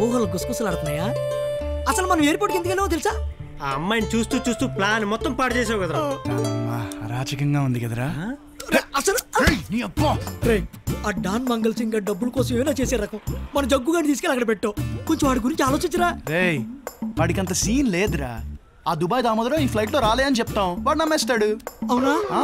ఊహలు గుసగుసలాడుతున్నాయా అసలు మనం ఎయిర్పోర్ట్కి ఎందుకు వెళ్ళామో తెలుసా ఆ అమ్మాయిని చూస్తూ చూస్తూ ప్లాన్ మొత్తం పాడు చేసావు కదరా అమ్మా, అరాచకంగా ఉంది కదరా రే, అసలు నీ అబ్బా రే ఆ డాన్ మంగల్ సింగ్ గారి డబ్బుల కోసం ఏమైనా చేసే రకం మన జగ్గు గారిని తీసుకెళ్ళి అక్కడ పెట్టావు కొంచెం వాడి గురించి ఆలోచించరా రేయ్ వాడికి అంత సీన్ లేదురా ఆ దుబాయ్ దామోదరం ఈ ఫ్లైట్ లో రాలే అని చెప్తాం వాడు నమ్మేస్తాడు అవునా ఆ,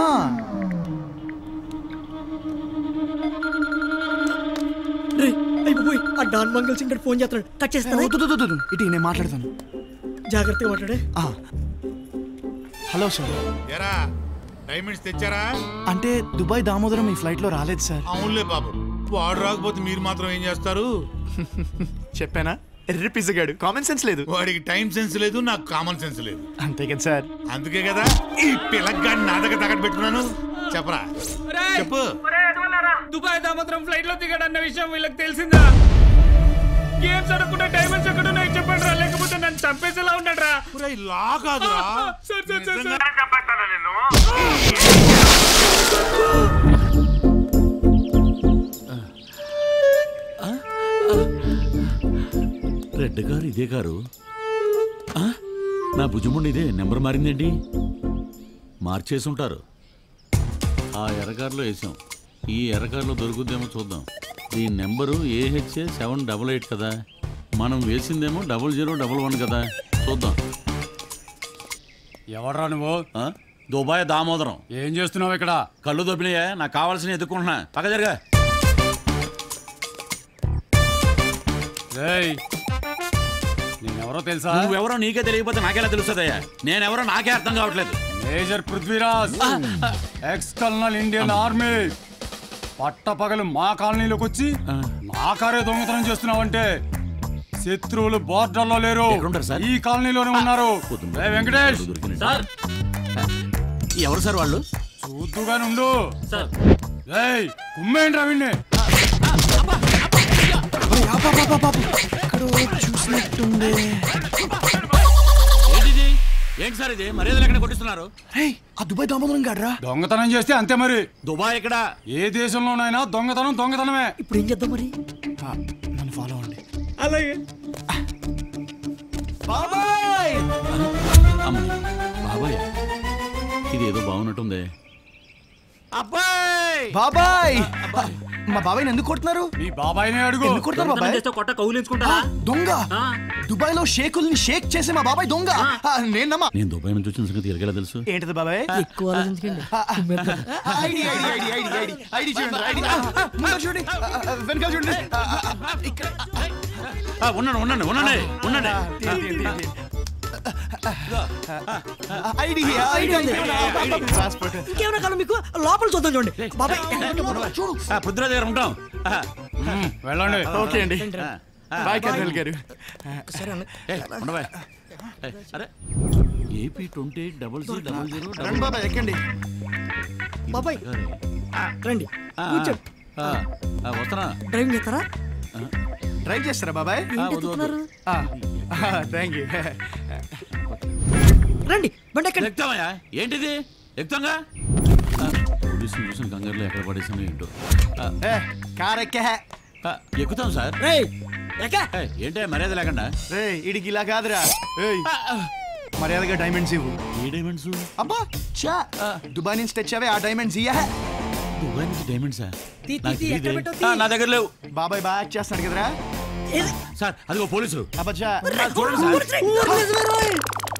రే అయిపోయి ఆ డాన్ మంగల్ సింగ్ గారు ఫోన్ చేస్తాడు కట్ ఏ, చేస్తాను వద్దు, వద్దు, వద్దు, వద్దు. ఇటు నేను మాట్లాడతాను జాగ్రత్తగా మాట్లాడే ఆ. హలో సార్ ఎరా డైమండ్స్ తెచ్చారా అంటే దుబాయ్ దామోదరం ఈ ఫ్లైట్ లో రాలేదు సార్ అవునులే బాబు వాడు రాకపోతే మీరు మాత్రం ఏం చేస్తారు చెప్పానా ఎర్రి పిzzగాడు కామన్ సెన్స్ లేదు వాడికి టైం సెన్స్ లేదు నాకు కామన్ సెన్స్ లేదు అంతే కదా సార్ అందుకే కదా ఈ పిల్లగాడిని నా దగ్గర తగట పెట్టుకున్నాను చెప్పరా చెప్పు దుబాయ్ దామోదరం ఫ్లైట్ లో దిగాడన్న విషయం వీళ్ళకి తెలిసిందా గేమ్స్ ఆడకుండా డైమండ్స్ ఎక్కడ ఉన్నాయి చెప్పండి రా లేకపోతే నన్ను చంపేసేలా ఉన్నాడు రా ఒరేయ్, లా కాదురా సార్ సార్ సార్ నిజంగా రెడ్ కారు ఇదే కారు ఆ? నా భుజముండి ఇదే నెంబర్ మారిందేంటి మార్చేసి ఉంటారు ఆ ఎర్రకారులో వేసాం ఈ ఎర్రకారులో దొరుకుద్దేమో చూద్దాం దీని number A H A seven double eight కదా మనం వేసిందేమో డబల్ జీరో డబల్ వన్ కదా చూద్దాం ఎవడరా నువ్వు ఆ? దుబాయ్ దామోదరం ఏం చేస్తున్నావు ఇక్కడ కళ్ళు దొబ్బినాయా నాకు కావాల్సిన ఎదుర్కొంటున్నా పక్క జరగా రేయ్ నేనెవరో తెలుసా నువ్వెవరో నీకే తెలియకపోతే నాకెలా తెలుస్తుందయ్యా నేనెవరో నాకే అర్థం కావట్లేదు major Prithviraj ex colonel Indian army పట్టపగలు మా కాలనీలోకి వచ్చి నా కారే దొంగతనం చేస్తున్నావంటే శత్రువులు బోర్డర్లో లేరు ఎక్కడుంటారు సార్? ఈ కాలనీలోనే ఉన్నారు పొద్దున్న రేయ్ వెంకటేష్ సార్ ఎవరు సార్ వాళ్ళు చూద్దుగా నుండు రేయ్ కుమ్మేంట్రా విన్నే చూసినట్టుంది ఏంటిది ఏంటి సార్ ఇది మర్యాదలు ఎక్కడ కొట్టిస్తున్నారు రేయ్ ఆ దుబాయ్ దామోదరం గాడ్రా దొంగతనం చేస్తే అంతే మరి దుబాయ్ ఎక్కడ ఏ దేశంలోనైనా దొంగతనం దొంగతనమే ఇప్పుడు ఏం చేద్దాం మరి ఆ, నన్ను ఫాలో అవ్వండి అలాగే అమ్మని బాబాయ్ ఇది ఏదో బాగున్నట్టుంది బాబాయ్ మా బాబాయ్ ఎందుకు కొడుతున్నారు నీ బాబాయ్నే అడుగు ఎందుకు కొడుతున్నారు బాబాయ్ కొట్ట కౌలించుకుంటా దొంగ దుబాయ్ లో షేకుల్ని షేక్ చేసే మా బాబాయ్ దొంగ ఆ, నేను నమ్మా నేను దుబాయ్ నుంచి వచ్చిన సంగతి ఎరగేలా తెలుసు ఏంటిది బాబాయ్ ఎక్కువ ఆలోచించకండి కుమ్మేద్దాం. ID ID ID ID ID ID చూడండి ఐడి ఆ, ఆ, ముందర చూడండి ఆ, ఆ, వెనకాల చూడండి ఆ, ఆ, ఆ, ఇక్కడ ఆ, ఉండండి ఉండండి ఉండండి ఉండండి తీయండి, తీయండి, తీయండి. ఐడి ఐడి ఐడి పాస్పోర్ట్ ఇంకేమైనా కాలం మీకు లోపల చూద్దాం చూడండి బాబాయ్ చూడు ఆ, పృథ్వీరాజ్ దగ్గర ఉంటాం ఆ, ఉమ్, వెళ్ళండి ఓకే అండి ఆ, ఆ. బాయ్ కర్నల్ గారు సరే అన్న ఏయ్, ఉండవా? ఏయ్, అరే AP twenty eight double zero double zero రండి బాబాయ్ ఎక్కండి బాబాయ్ రండి ఆ, కూర్చోండి ఆ, ఆ, వస్తున్నా డ్రైవింగ్ చేస్తారా డ్రైవ్ చేస్తారా బాబాయ్ ఆ, వద్దు, వద్దు. థ్యాంక్ యూ రండి బండి ఎక్కండి ఎక్కుతామయ్యా ఏంటిది ఎక్కుతాంగా పోలీసులు చూసిన కంగారులో ఎక్కడ పడేసాను ఏంటో ఆ, కార్ ఎక్కే ఆ, ఎక్కుతాం సార్ రేయ్ ఎక్క ఏయ్, ఏంటే మర్యాద లేకుండా రే ఇడికి ఇలా కాదురా ఏయ్ మర్యాదగా డైమండ్స్ ఇవ్వు ఏ డైమండ్స్ అబ్బా చా దుబాయ్ నుంచి తెచ్చావే ఆ డైమండ్స్ ఇయ్యా దుబాయ్ నుంచి డైమండ్సా తీ, తీ, నాకు తీ, ఎక్కడ తెలీదే. పెట్టావు, తీ. ఆ, నా దగ్గర లేవు బాబాయ్ బాగా యాక్ట్ చేస్తున్నాడు కదరా ఏది? సార్ అదిగో పోలీసులు అబ్బా చూడండి సార్ ఊరి ఊరి నిజమే రోయ్.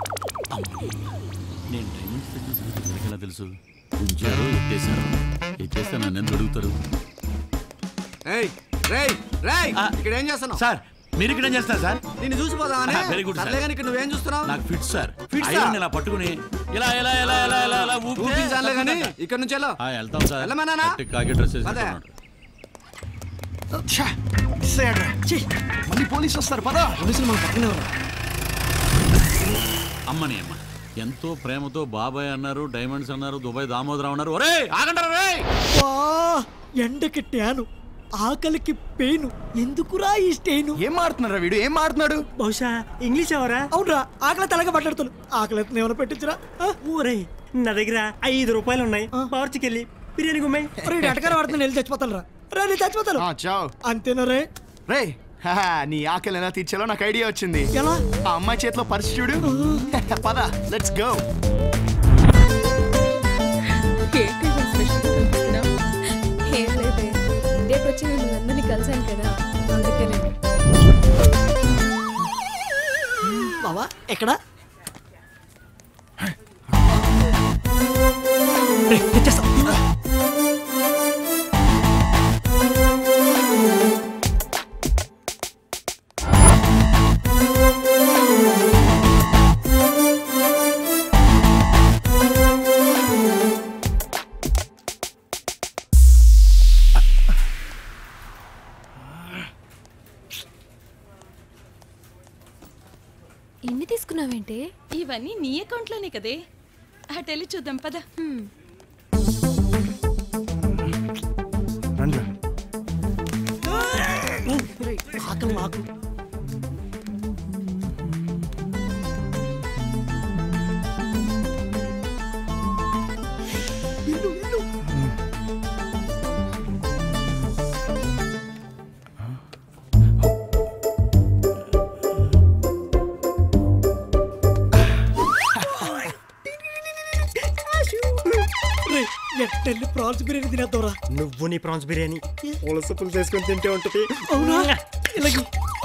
నేను డైమండ్స్ తెచ్చిన సంగతి వీళ్ళకి ఎలా తెలుసు ఉంచారు ఎత్తేసారు ఎత్తేస్తే నన్ను ఎందుకు అడుగుతారు ఏయ్ రేయ్ రేయ్ ఆ. ఇక్కడ ఏం చేస్తున్నావు సార్ మీరు ఇక్కడ ఏం చేస్తారు సార్ నిన్ను చూసిపోదామని ఆ, very good, sir. సర్లే కానీ ఇక్కడ నువ్వేం చూస్తున్నావు నాకు ఫిట్ సార్ Fits ఆ? ఐరన్ ఇలా పట్టుకుని ఇలా ఇలా ఇలా ఇలా ఇలా ఇలా ఊపితే చూపించాలే కానీ ఇక్కడ నుంచి వెళ్ళు ఆ, వెళ్తాం సార్ వెళ్ళమన్నానా? గట్టి కాకి డ్రెస్ అదే. వేసుకుంటున్నాడు మిస్ అయ్యాడ్రా ఛీ, మళ్ళీ పోలీసు వస్తారు పదా పోలీసులు మన పక్కనే ఉన్నారు అమ్మని అమ్మ ఎంతో ప్రేమతో బాబాయ్ అన్నారు డైమండ్స్ అన్నారు దుబాయ్ దామోదరం అన్నారు ఒరే ఆగంటారా రే వా, ఎండకి ట్యాను ఆకలికి పెయిన్ ఎందుకురా ఈ స్టెయిన్ ఏం మాడుతున్నారా వీడు ఏం మాడుతున్నాడు బహుశా ఇంగ్లీష్ ఎవరా అవునరా ఆకలి తెలగా మాట్లాడుతాను ఆకలి ఎత్తున ఏమైనా పెట్టించరా ఊరే నా దగ్గర ఐదు రూపాయలు ఉన్నాయి పార్చికెళ్ళి బిర్యానీ గుమ్మాయి ఎటకారం వాడుతున్నా వెళ్ళి చచ్చిపోతాను రా రా నేను చచ్చిపోతాను ఆ, చావ్ అంతేనా రే రే హా, నీ ఆకలి ఎలా తీర్చాలో నాకు ఐడియా వచ్చింది ఎలా ఆ అమ్మాయి చేతిలో పర్స్ చూడు పద లెట్స్ గో ఏంటి ఇవాళ స్పెషల్గా కనిపిస్తున్నావు? ఏం లేదే ఇండియాకి వచ్చి నేను అందరినీ కలిసాను కదా అందుకనే బావా ఎక్కడ రేయ్, తెచ్చేస్తా. ఇన్ని తీసుకున్నావేంటి ఇవన్నీ నీ అకౌంట్లోనే కదే అటు వెళ్ళి చూద్దాం పద రండి రేయ్, ఆకలి నాకు ఇల్లు, ఇల్లు. రేయ్, వెంటనే ప్రాన్స్ బిర్యానీ తినేద్దాంరా నువ్వు నీ ప్రాన్స్ బిర్యానీ పులస పులుసు వేసుకొని తింటే ఉంటుంది అవునా ఇలాగే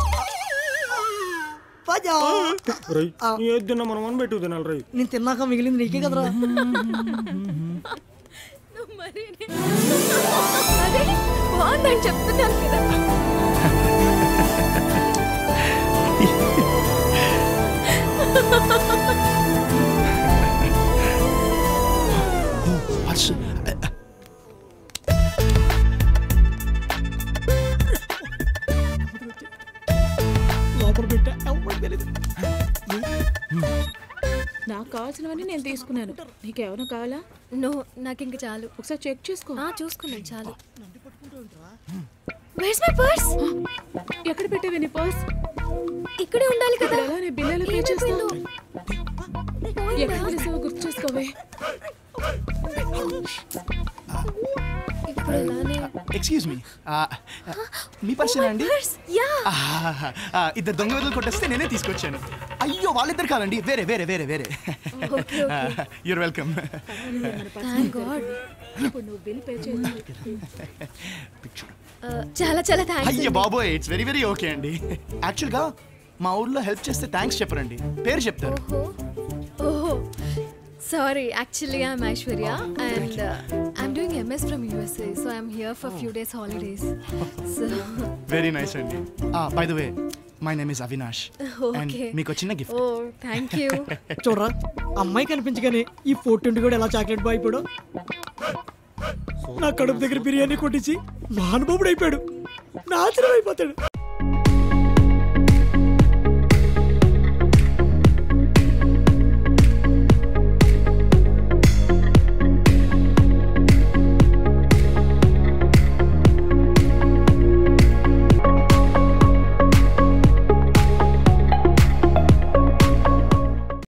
పజా. రై ఆ. ఏది తిన్నా మనం అని పెట్టు తినాలి రై నేను తిన్నాక మిగిలింది నీకే కదరా మరి అదే బాగుందని చెప్తున్నాను కదా పర్స్ లోపల పెట్టా ఎవరికి తెలియదు నాకు కావాల్సినవన్నీ నేను తీసుకున్నాను నీకేమైనా కావాలా నో నాకు ఇంక చాలు ఒకసారి చెక్ చేసుకో ఆ చూసుకున్నాను చాలు Where's my purse? ఎక్కడ పెట్టావే నీ పర్స్ ఇక్కడే ఉండాలి కదా ఎలా నీ బిల్లు పే చేస్తావు ఏమైపోయిందో? ఎక్కడ పడేసావో గుర్తు చేసుకోవే ఇప్పుడు ఎలానే ఎక్స్క్యూజ్ మీ మీ పర్సన్ అండి పర్స్ యా ఆహా, ఆ, ఇద్దరు దొంగ వెదలు కొట్టేస్తే నేనే తీసుకొచ్చాను అయ్యో వాళ్ళిద్దరు కాదండి వేరే వేరే వేరే వేరే okay okay your welcome thank god ఇప్పుడు నువ్వు బిల్ పే చేయాలి చాలా చాలా థ్యాంక్స్ అయ్యో బాబోయ్ ఇట్స్ వెరీ వెరీ ఓకే అండి యాక్చువల్గా మా ఊర్లో హెల్ప్ చేస్తే థ్యాంక్స్ చెప్పరండి పేరు చెప్తారు ఓహో ఓహో sorry actually I'm Aishwarya and I'm doing MS from USA so I'm here for few days holidays so very nice అండి by the way my name is Avinash and okay మీకు చిన్న గిఫ్ట్ ఓ థ్యాంక్ యూ చూడరా అమ్మాయి కనిపించగానే ఈ forty కూడా ఎలా chocolate boy ఇప్పుడు నా కడుపు దగ్గర బిర్యానీ కొట్టించి మహానుభావుడు అయిపోయాడు నాశనం అయిపోతాడు